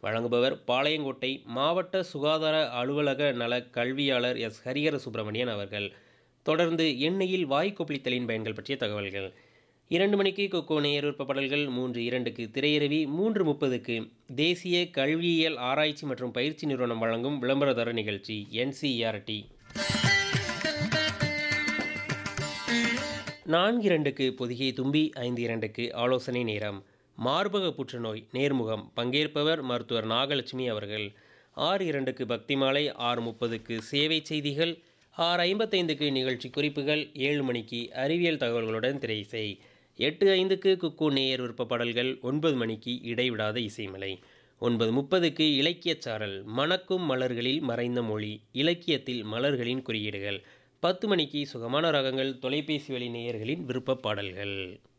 வழங்குபவர் பாளையங்கோட்டை மாவட்ட சுகாதார அலுவலக நல கல்வியாளர் எஸ் ஹரிஹர சுப்பிரமணியன் அவர்கள் தொடர்ந்து எண்ணெயில் வாய் கொப்பளித்தலின் பயன்கள் பற்றிய தகவல்கள் இரண்டு மணிக்கு கொக்கோ நேயர் விருப்பப்பாடல்கள் மூன்று இரண்டுக்கு திரையரவி மூன்று முப்பதுக்கு தேசிய கல்வியியல் ஆராய்ச்சி மற்றும் பயிற்சி நிறுவனம் வழங்கும் விளம்பரதர நிகழ்ச்சி என்சிஇஆர்டி நான்கு இரண்டுக்கு பொதிகை தும்பி ஐந்து இரண்டுக்கு ஆலோசனை நேரம் மார்பக புற்றுநோய் நேர்முகம் பங்கேற்பவர் மருத்துவர் நாகலட்சுமி அவர்கள் ஆறு இரண்டுக்கு பக்தி மாலை ஆறு முப்பதுக்கு சேவை செய்திகள் ஆறு ஐம்பத்தைந்துக்கு நிகழ்ச்சி குறிப்புகள் ஏழு மணிக்கு அறிவியல் தகவல்களுடன் திரைசை எட்டு ஐந்துக்கு குக்கு நேயர் விருப்ப பாடல்கள் ஒன்பது மணிக்கு இடைவிடாத இசைமலை ஒன்பது முப்பதுக்கு இலக்கியச் சாரல் மணக்கும் மலர்களில் மறைந்த மொழி இலக்கியத்தில் மலர்களின் குறியீடுகள் பத்து மணிக்கு சுகமான ராகங்கள் தொலைபேசி வழி நேயர்களின் விருப்ப பாடல்கள்